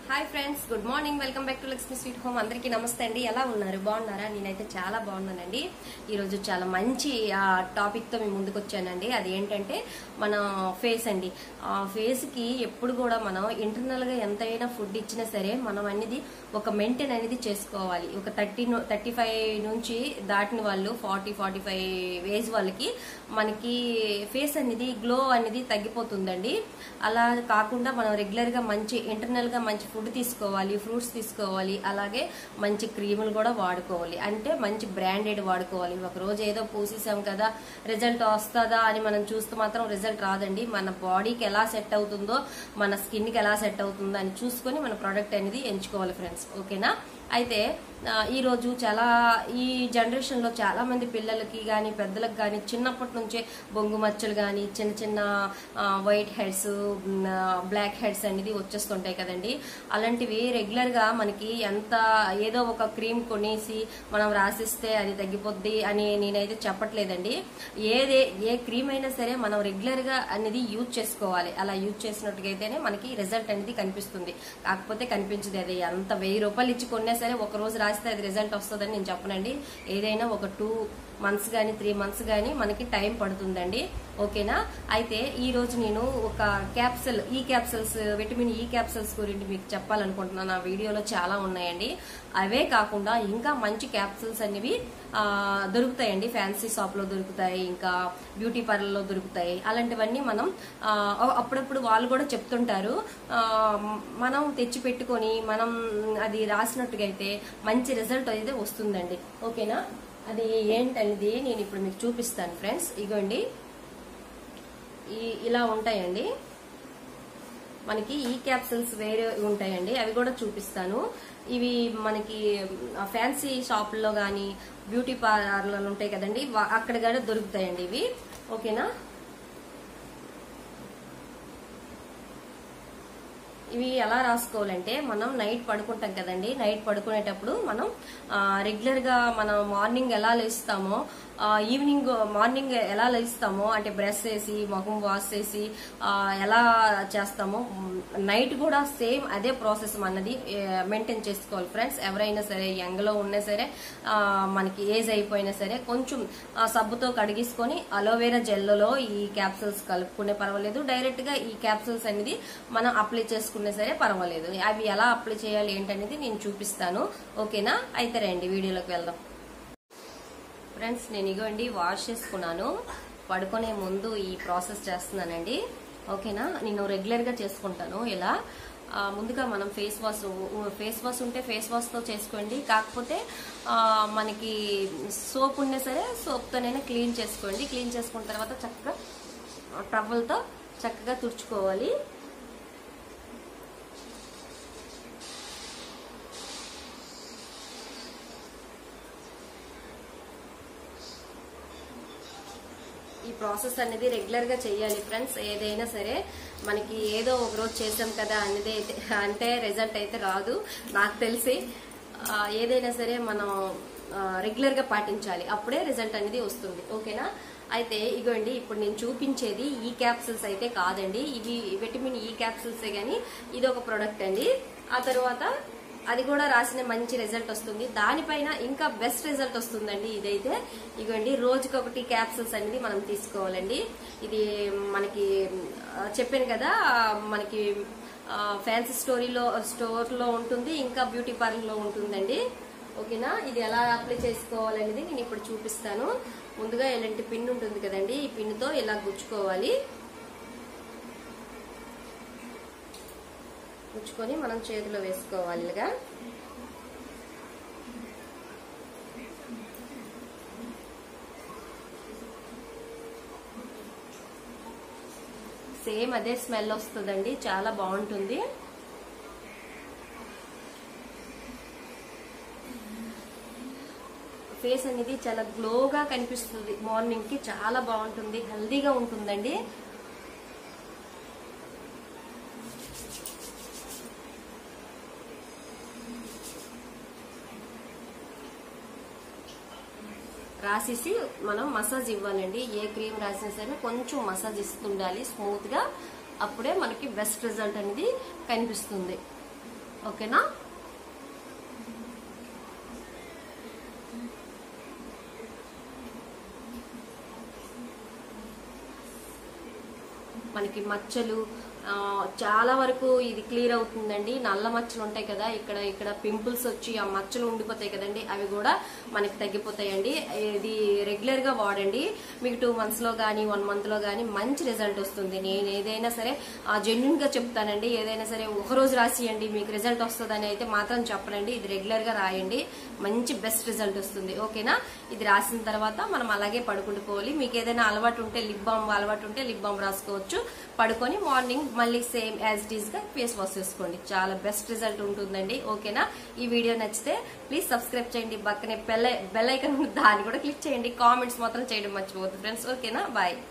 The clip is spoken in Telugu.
hi friends good morning welcome back to Lakshmi sweet home అందరికీ నమస్తే అండి ఎలా ఉన్నారు బాగున్నారా నేనైతే చాలా బాగున్నానండి ఈరోజు చాలా మంచి టాపిక్ తో మీ ముందుకు వచ్చానండి అది ఏంటంటే మన ఫేస్ అండి ఆ ఫేస్ కి ఎప్పుడు కూడా మనం ఇంటర్నల్ గా ఎంతైనా ఫుడ్ ఇచ్చినా సరే మనం అనేది ఒక మెయింటైన్ అనేది చేసుకోవాలి ఒక థర్టీ థర్టీ ఫైవ్ నుంచి దాటిన వాళ్ళు ఫార్టీ ఫార్టీ ఫైవ్ ఏజ్ వాళ్ళకి మనకి ఫేస్ అనేది గ్లో అనేది తగ్గిపోతుందండి అలా కాకుండా మనం రెగ్యులర్ గా మంచి ఇంటర్నల్ గా మంచి ఫుడ్ తీసుకోవాలి ఫ్రూట్స్ తీసుకోవాలి అలాగే మంచి క్రీములు కూడా వాడుకోవాలి అంటే మంచి బ్రాండెడ్ వాడుకోవాలి ఒక రోజు ఏదో పూసేసాం కదా రిజల్ట్ వస్తుందా అని మనం చూస్తే మాత్రం రిజల్ట్ రాదండి మన బాడీకి ఎలా సెట్ అవుతుందో మన స్కిన్ కి ఎలా సెట్ అవుతుందో అని చూసుకొని మన ప్రోడక్ట్ అనేది ఎంచుకోవాలి ఫ్రెండ్స్ ఓకేనా అయితే ఆ, ఈ రోజు చాలా ఈ జనరేషన్ లో చాలా మంది పిల్లలకి కానీ పెద్దలకు కానీ చిన్నప్పటి నుంచే బొంగు మచ్చలు కానీ చిన్న చిన్న వైట్ హెడ్స్ బ్లాక్ హెడ్స్ అనేది వచ్చేస్తుంటాయి కదండి అలాంటివి రెగ్యులర్ గా మనకి ఎంత ఏదో ఒక క్రీమ్ కొనేసి మనం రాసిస్తే అది తగ్గిపోద్ది అని నేనైతే చెప్పట్లేదండి ఏదే ఏ క్రీమ్ అయినా సరే మనం రెగ్యులర్ గా అనేది యూజ్ చేసుకోవాలి అలా యూజ్ చేసినట్టుగైతేనే మనకి రిజల్ట్ అనేది కనిపిస్తుంది కాకపోతే కనిపించదు అది అంత వెయ్యి రూపాయలు ఇచ్చి కొన్నా సరే ఒక రోజు రాస్తే అది రిజల్ట్ వస్తుందని నేను చెప్పనండి ఏదైనా ఒక టూ మంత్స్ కానీ త్రీ మంత్స్ కానీ మనకి టైం పడుతుందండి ఓకేనా అయితే ఈ రోజు నేను ఒక క్యాప్సల్ ఈ క్యాప్సల్స్ విటమిన్ ఈ క్యాప్సల్స్ గురించి మీకు చెప్పాలనుకుంటున్నాను ఆ వీడియోలో చాలా ఉన్నాయండి అవే కాకుండా ఇంకా మంచి క్యాప్సల్స్ అనేవి ఆ, దొరుకుతాయండి ఫ్యాన్సీ షాప్ లో దొరుకుతాయి ఇంకా బ్యూటీ పార్లర్ లో దొరుకుతాయి అలాంటివన్నీ మనం ఆ, అప్పుడప్పుడు వాళ్ళు కూడా చెప్తుంటారు ఆ, మనం తెచ్చి పెట్టుకొని మనం అది రాసినట్టుగా అయితే మంచి రిజల్ట్ అయితే వస్తుందండి ఓకేనా అది ఏంటనేది నేను ఇప్పుడు మీకు చూపిస్తాను ఫ్రెండ్స్ ఇగోండి ఈ ఇలా ఉంటాయండి మనకి ఈ క్యాప్సిల్స్ వేరే ఉంటాయండి అవి కూడా చూపిస్తాను ఇవి మనకి ఫ్యాన్సీ షాపుల్లో కానీ బ్యూటీ పార్లర్లు ఉంటాయి కదండి వా- అక్కడ కూడా దొరుకుతాయండి ఇవి ఓకేనా ఇవి ఎలా రాసుకోవాలంటే మనం నైట్ పడుకుంటాం కదండి నైట్ పడుకునేటప్పుడు మనం రెగ్యులర్ గా మనం మార్నింగ్ ఎలా లేస్తామో ఆ, ఈవినింగ్ మార్నింగ్ ఎలా లేస్తామో అంటే బ్రష్ చేసి మొహం వాష్ చేసి ఆ, ఎలా చేస్తామో నైట్ కూడా సేమ్ అదే ప్రాసెస్ అన్నది మెయింటైన్ చేసుకోవాలి ఫ్రెండ్స్ ఎవరైనా సరే యంగ్ లో ఉన్నా సరే ఆ, మనకి ఏజ్ అయిపోయినా సరే కొంచెం ఆ, సబ్బుతో కడిగేసుకొని అలోవేరా జెల్లలో ఈ క్యాప్సూల్స్ కలుపుకునే పర్వాలేదు డైరెక్ట్ గా ఈ క్యాప్సూల్స్ అనేది మనం అప్లై చేసుకునే సరే పర్వాలేదు అవి ఎలా అప్లై చేయాలి ఏంటనేది నేను చూపిస్తాను ఓకేనా అయితే రండి వీడియోలోకి వెళ్దాం ఫ్రెండ్స్ నేను ఇగోండి వాష్ చేసుకున్నాను పడుకునే ముందు ఈ ప్రాసెస్ చేస్తున్నానండి ఓకేనా నేను రెగ్యులర్ గా చేసుకుంటాను ఇలా ఆ, ముందుగా మనం ఫేస్ వాష్ ఫేస్ వాష్ ఉంటే ఫేస్ వాష్ తో చేసుకోండి కాకపోతే ఆ, మనకి సోప్ ఉన్నా సరే సోప్ తోనైనా క్లీన్ చేసుకోండి క్లీన్ చేసుకున్న తర్వాత చక్కగా టవల్తో చక్కగా తుడుచుకోవాలి ఈ ప్రాసెస్ అనేది రెగ్యులర్ గా చేయాలి ఫ్రెండ్స్ ఏదైనా సరే మనకి ఏదో ఒక రోజు చేసాం కదా అనేది అయితే అంటే రిజల్ట్ అయితే రాదు నాకు తెలిసి ఆ, ఏదైనా సరే మనం రెగ్యులర్ గా పాటించాలి అప్పుడే రిజల్ట్ అనేది వస్తుంది ఓకేనా అయితే ఇగోండి ఇప్పుడు నేను చూపించేది ఈ క్యాప్సిల్స్ అయితే కాదండి ఇవి విటమిన్ ఈ క్యాప్సిల్సే గానీ ఇది ఒక ప్రొడక్ట్ అండి ఆ తర్వాత అది కూడా రాసిన మంచి రిజల్ట్ వస్తుంది దానిపైన ఇంకా బెస్ట్ రిజల్ట్ వస్తుందండి ఇదైతే ఇగోండి రోజుకొకటి క్యాప్సూల్స్ అనేది మనం తీసుకోవాలండి ఇది మనకి ఆ, చెప్పాను కదా ఆ, మనకి ఫ్యాన్సీ స్టోరీలో స్టోర్ లో ఉంటుంది ఇంకా బ్యూటీ పార్లర్ లో ఉంటుందండి ఓకేనా ఇది ఎలా అప్లై చేసుకోవాలనేది నేను ఇప్పుడు చూపిస్తాను ముందుగా ఇలాంటి పిన్ ఉంటుంది కదండి ఈ పిన్తో ఇలా గుచ్చుకోవాలి గుచ్చుకొని మనం చేతిలో వేసుకోవాలి ఇలాగా సేమ్ అదే స్మెల్ వస్తుందండి చాలా బాగుంటుంది ఫేస్ అనేది చాలా గ్లోగా కనిపిస్తుంది మార్నింగ్ కి చాలా బాగుంటుంది హెల్దీగా ఉంటుందండి రాసేసి మనం మసాజ్ ఇవ్వాలండి ఏ క్రీమ్ రాసినా సరే కొంచెం మసాజ్ ఇస్తుండాలి స్మూత్ గా అప్పుడే మనకి బెస్ట్ రిజల్ట్ అనేది కనిపిస్తుంది ఓకేనా మనకి మచ్చలు ఆ, చాలా వరకు ఇది క్లియర్ అవుతుందండి నల్ల మచ్చలు ఉంటాయి కదా ఇక్కడ ఇక్కడ పింపుల్స్ వచ్చి ఆ మచ్చలు ఉండిపోతాయి కదండి అవి కూడా మనకి తగ్గిపోతాయండి ఇది రెగ్యులర్ గా వాడండి మీకు టూ మంత్స్ లో కానీ వన్ మంత్ లో కానీ మంచి రిజల్ట్ వస్తుంది నేను ఏదైనా సరే జెన్యున్ గా చెప్తానండి ఏదైనా సరే ఒక రోజు రాసియండి మీకు రిజల్ట్ వస్తుందని అయితే మాత్రం చెప్పనండి ఇది రెగ్యులర్ గా రాయండి మంచి బెస్ట్ రిజల్ట్ వస్తుంది ఓకేనా ఇది రాసిన తర్వాత మనం అలాగే పడుకుంటుకోవాలి మీకు ఏదైనా అలవాటు ఉంటే లిప్ బామ్ అలవాటు ఉంటే లిప్ బామ్ రాసుకోవచ్చు పడుకొని మార్నింగ్ మళ్ళీ సేమ్ యాజ్ ఇట్ ఈస్ గా ఫేస్ వాష్ చేసుకోండి చాలా బెస్ట్ రిజల్ట్ ఉంటుందండి ఓకేనా ఈ వీడియో నచ్చితే ప్లీజ్ సబ్స్క్రైబ్ చేయండి పక్కనే బెల్ బెల్ ఐకన్ దాన్ని కూడా క్లిక్ చేయండి కామెంట్స్ మాత్రం చేయడం మర్చిపోవద్దు ఫ్రెండ్స్ ఓకేనా బాయ్